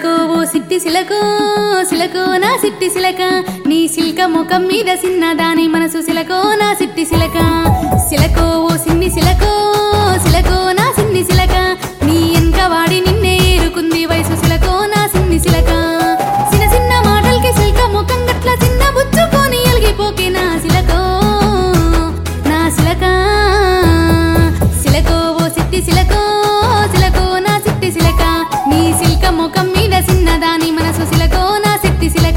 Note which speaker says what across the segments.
Speaker 1: సిలకో ఓ సిట్టి సిలకో సిలకో నా సిట్టి సిలక నీ సిల్క ముఖం మీద సిన్నదాని మనసు సిలకో నా సిట్టి సిలక సిలకో ఓ సిన్ని సిలకో సిలకో నా సిన్ని సిలక నీ ఎనక వాడి నిన్నే ఏరుకుంది వయసు సిలకో నా సిన్ని సిలక చిన్న చిన్న మాటలకి సిల్క ముఖం గట్ల చిన్న బుచ్చుకొని ఎలిగిపోకే నా సిలకో నా సిలక సిలకో ఓ సిట్టి సిలకో సిలకో నా సిట్టి సిలక నీ సిల్క ముఖం మీద సిన్నదాని మనసు సిలకో నా సిట్టి సిలక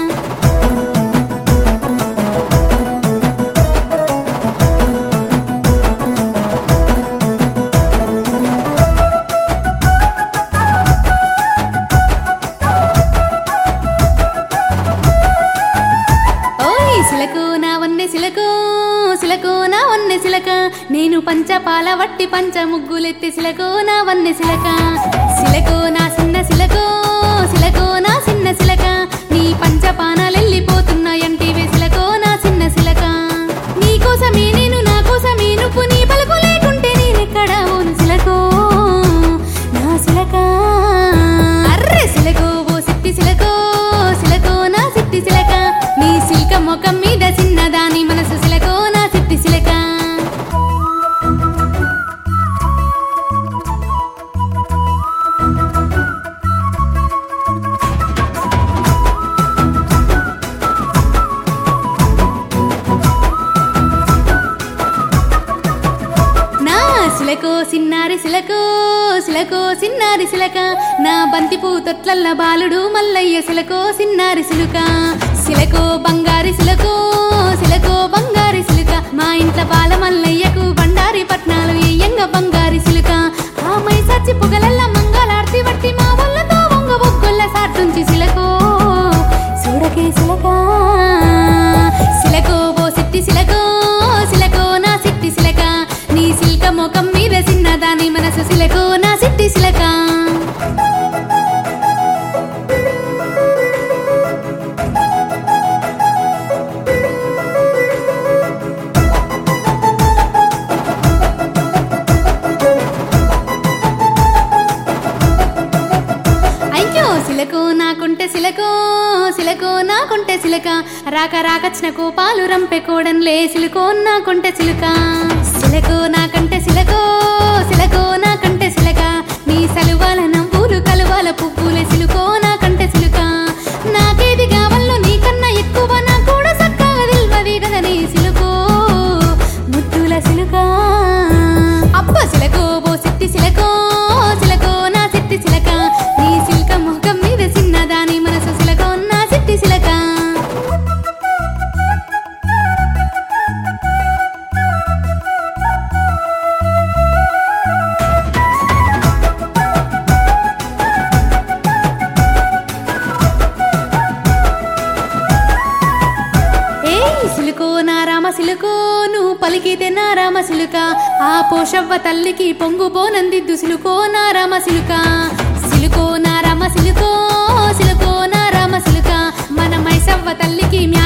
Speaker 1: ఓయ్ సిలకు నా వన్నె సిలకు సిలకు నా వన్నె సిలక నేను పంచపాల వట్టి పంచ ముగ్గులెత్తి సిలకు నా వన్నె సిలక సిలకు నా చిన్న సిలకు సిలకు నా చిన్న సిలక నీ పంచపానాలెళ్ళిపోతున్నాయంటివే సిలకు నా చిన్న సిలక నీ కోసమే నేను నా కోసమే నువ్వు నీ పలుకు లేకుంటే నేనెక్కడ ఓను సిలకో నా సిలక అర్రె సిలకో ఓ సిట్టి సిలకో సిలకో నా సిట్టి సిలక నీ సిల్క ముఖం మీద చిన్నదాని మనసు సిలకో నా సిట్టి సిలక నా సిలకో సిన్నారి సిలకో సిలకో సిన్నారి సిలక నా బంతిపూ తొట్లల్ల బాలుడు మల్లయ్య సిలకో సిన్నారి సిలుక సిలకో బంగారి సిలకో సిలకో బంగారి సిలుక మా ఇంట పాల మల్లయ్యకు బండారి పట్నాలు ఎయ్యంగ బంగారి సిలుక ఆ మై సచ్చి పొగలల్ల మంగళార్తి వట్టి మా వల్లతో వంగ బొగ్గుల్ల సాటుంచి సిలకో చూడకే సిలక సిలకో ఓ సిట్టి సిలకో సిలకో నా సిట్టి సిలక నీ సిల్క ముఖం మీద చిన్నదాని మనసు సిలకో నా సిట్టి సిలక అయ్యో సిలకో నాకుంటే సిలకో సిలకో నాకుంటే సిలక రాక రాకచ్చిన కోపాలు రంపె కోడన్లే సిలుకో నాకుంటే సిలుక సిలకో నాకంటే సిలకో సిలకో నాకంటే సిలక నీ సలువాల నవ్వులు కలువాల పువ్వుల సిలుకో నాకంటే సిలుక నాకేది కావాలో నీకన్నా ఎక్కువ నా కూడా సక్కగా తెలివది కదా నీ సిలుకో ముద్దుల సిలుక అబ్బ సిలకో ఓ సిట్టి సిలకో సిలకో నా సిట్టి సిలక నీ సిల్క ముఖం మీద చిన్నదాని మనసు సిలకో నా సిట్టి సిలక ఏయ్ సిలుకో నా రామ సిలుకో నువ్వు పలికితే నా రామ సిలుక ఆ పోషవ్వ తల్లికి పొంగు బోనందిద్దు సిలుకో నా రామ సిలుక సిలుకో నా రామ సిలుకో సిలుకో నా రామ సిలుక మన మైసవ్వ తల్లికి మ్యా